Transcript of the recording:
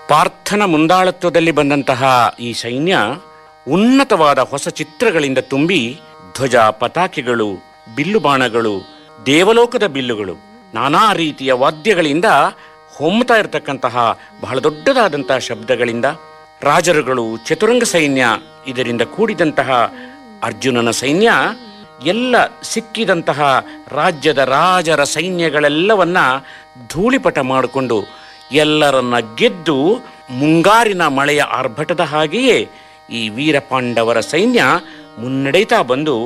ಪಾರ್ಥನ ಮುಂದಾಳತ್ವದಲ್ಲಿ ಬಂದಂತಹ ಈ ಸೈನ್ಯ ಉನ್ನತವಾದ ಹೊಸ ಚಿತ್ರಗಳಿಂದ ತುಂಬಿ ಧ್ವಜ ಪತಾಕೆಗಳು ಬಿಲ್ಲು ಬಾಣಗಳು ದೇವಲೋಕದ ಬಿಲ್ಲುಗಳು ನಾನಾ ರೀತಿಯ ವಾದ್ಯಗಳಿಂದ ಹೊಮ್ಮತಾ ಇರತಕ್ಕಂತಹ ಬಹಳ ದೊಡ್ಡದಾದಂತಹ ಶಬ್ದಗಳಿಂದ ರಾಜರುಗಳು ಚತುರಂಗ ಸೈನ್ಯ ಇದರಿಂದ ಕೂಡಿದಂತಹ ಅರ್ಜುನನ ಸೈನ್ಯ ಎಲ್ಲ ಸಿಕ್ಕಿದಂತಹ ರಾಜ್ಯದ ರಾಜರ ಸೈನ್ಯಗಳೆಲ್ಲವನ್ನ ಧೂಳಿಪಟ ಮಾಡಿಕೊಂಡು ಎಲ್ಲರನ್ನ ಗೆದ್ದು ಮುಂಗಾರಿನ ಮಳೆಯ ಆರ್ಭಟದ ಹಾಗೆಯೇ ಈ ವೀರ ಪಾಂಡವರ ಸೈನ್ಯ ಮುನ್ನಡೆಯುತ್ತಾ ಬಂದು